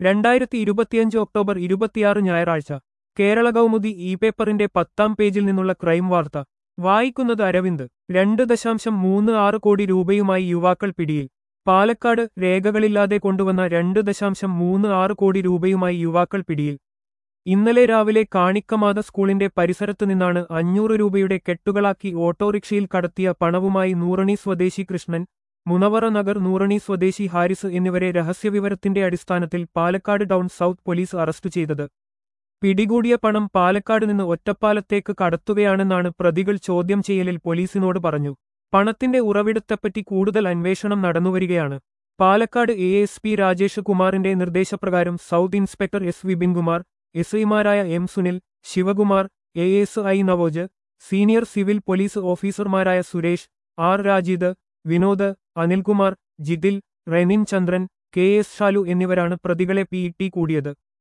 രണ്ടായിരത്തി ഇരുപത്തിയഞ്ച് ഒക്ടോബർ ഇരുപത്തിയാറ് ഞായറാഴ്ച കേരള കൗമുദി ഇ പേപ്പറിന്റെ പത്താം പേജിൽ നിന്നുള്ള ക്രൈം വാർത്ത വായിക്കുന്നത് അരവിന്ദ് രണ്ട് ദശാംശം മൂന്ന് ആറ് കോടി രൂപയുമായി യുവാക്കൾ പിടിയിൽ പാലക്കാട് രേഖകളില്ലാതെ കൊണ്ടുവന്ന രണ്ട് ദശാംശം മൂന്ന് ആറ് കോടി രൂപയുമായി യുവാക്കൾ പിടിയിൽ ഇന്നലെ രാവിലെ കാണിക്കമാത സ്കൂളിന്റെ പരിസരത്തു നിന്നാണ് അഞ്ഞൂറ് രൂപയുടെ കെട്ടുകളാക്കി ഓട്ടോറിക്ഷയിൽ കടത്തിയ പണവുമായി നൂറണി സ്വദേശി കൃഷ്ണൻ മുനവറ നഗർ നൂറണി സ്വദേശി ഹാരിസ് എന്നിവരെ രഹസ്യവിവരത്തിന്റെ അടിസ്ഥാനത്തിൽ Palakkad town south police arrest ചെയ്തത് പിടികൂടിയ പണം പാലക്കാട് നിന്ന് ഒറ്റപ്പാലത്തേക്ക് കടത്തുകയാണെന്നാണ് പ്രതികൾ ചോദ്യം ചെയ്യലിൽ പോലീസിനോട് പറഞ്ഞു പണത്തിന്റെ ഉറവിടത്തെപ്പറ്റി കൂടുതൽ അന്വേഷണം നടന്നുവരികയാണ് Palakkad A S P Rajesh കുമാറിന്റെ നിർദ്ദേശപ്രകാരം south inspector S Vipinkumar S ഐമാരായ M Sunil Sivakumar A S I Navoj senior civil police ഓഫീസർമാരായ Suresh R Rajeeth Vinod Anilkumar Jithil Renin Chandran K S Shalu എന്നിവരാണ് പ്രതികളെ പി ടി കൂടിയത്